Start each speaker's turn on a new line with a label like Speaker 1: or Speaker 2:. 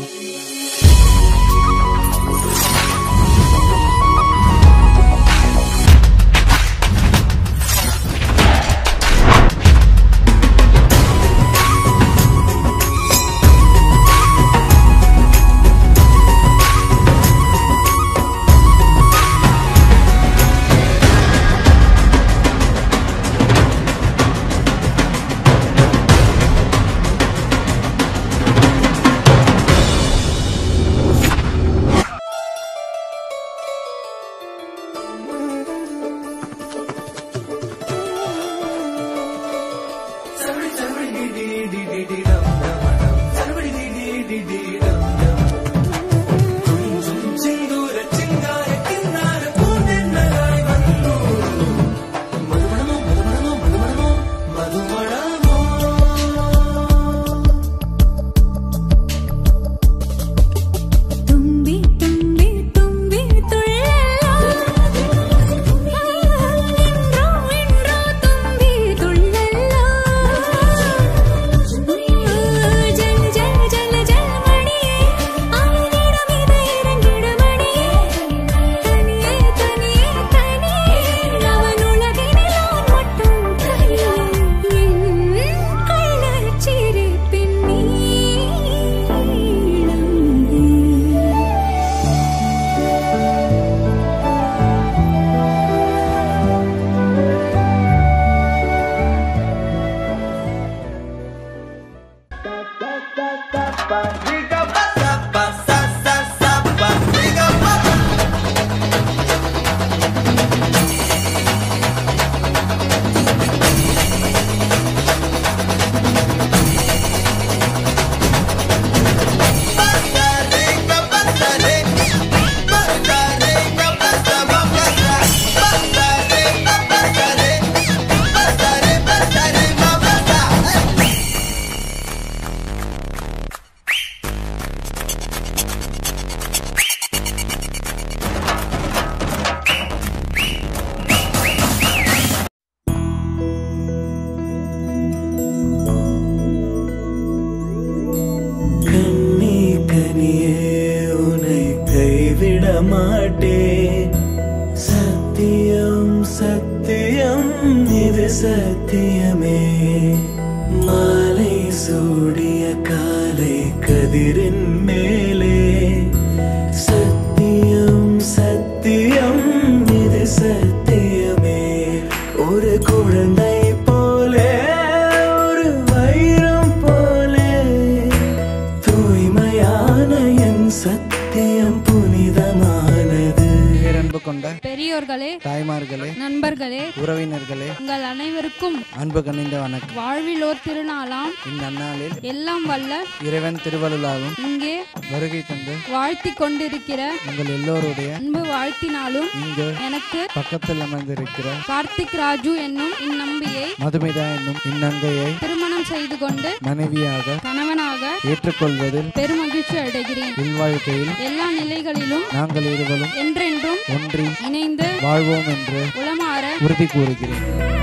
Speaker 1: തുമ്പി തുമ്പി തുമ്പി തുള്ളല്ലോ ഇൻട്രോ ഇൻട്രോ തുമ്പി തുള്ളല്ലോ ജൽ ജൽ ജൽ ജൽ മണിയേ ആയിരം ഇത് ഇറങ്ങിടും മണിയേ തനിയേ തനിയേ തനിയേ അവനുളകിനിലോ മട്ടും തനിയേ എൻ കള്ളച്ചിരിപ്പിൻ നീളം
Speaker 2: கண்ணே கனியே உன்னை கைவிட மாட்டேன் சத்தியம் சத்தியம் இது சத்தியமே மாலை சூடிய காலை கதிரின் மேலே சத்தியம் சத்தியம் இது சத்தியமே ஒரு குழந்தை போலே ஒரு வைரம் போலே தூய்மையான என் சத்தியம் புனிதமானது
Speaker 3: பேரன்பு கொண்ட
Speaker 4: பெரியோர்களே
Speaker 3: தாய்மார்களே
Speaker 4: நண்பர்களே
Speaker 3: உறவினர்களே
Speaker 4: உங்கள் அனைவருக்கும்
Speaker 3: அன்பு கனிந்த வணக்கம்
Speaker 4: வாழ்வில் ஓர் திருநாளாம்
Speaker 3: இந்நன்னாளில்
Speaker 4: எல்லாம் வல்ல
Speaker 3: இறைவன் திருவருளாலும்
Speaker 4: இங்கே
Speaker 3: வருகை தந்து
Speaker 4: வாழ்த்தி கொண்டிருக்கிற
Speaker 3: உங்கள் எல்லோருடைய
Speaker 4: அன்பு வாழ்த்தினாலும்
Speaker 3: இங்கு
Speaker 4: எனக்கு
Speaker 3: பக்கத்தில் அமர்ந்திருக்கிற
Speaker 4: கார்த்திக் ராஜு என்னும் இந்நம்பியை
Speaker 3: மதுமிதா என்னும் இந்நங்கையை
Speaker 4: திருமணம் செய்து கொண்டு
Speaker 3: மனைவியாக
Speaker 4: கணவனாக
Speaker 3: ஏற்றுக்கொள்வதில்
Speaker 4: பெருமகிழ்ச்சி அடைகிறேன்
Speaker 3: இல்வாழ்க்கையில்
Speaker 4: எல்லா நிலைகளிலும்
Speaker 3: நாங்கள் இருவரும்
Speaker 4: என்றென்றும்
Speaker 3: ஒன்றி
Speaker 4: இணைந்து
Speaker 3: வாழ்வோம் என்று
Speaker 4: உளமாற
Speaker 3: உறுதி கூறுகிறேன்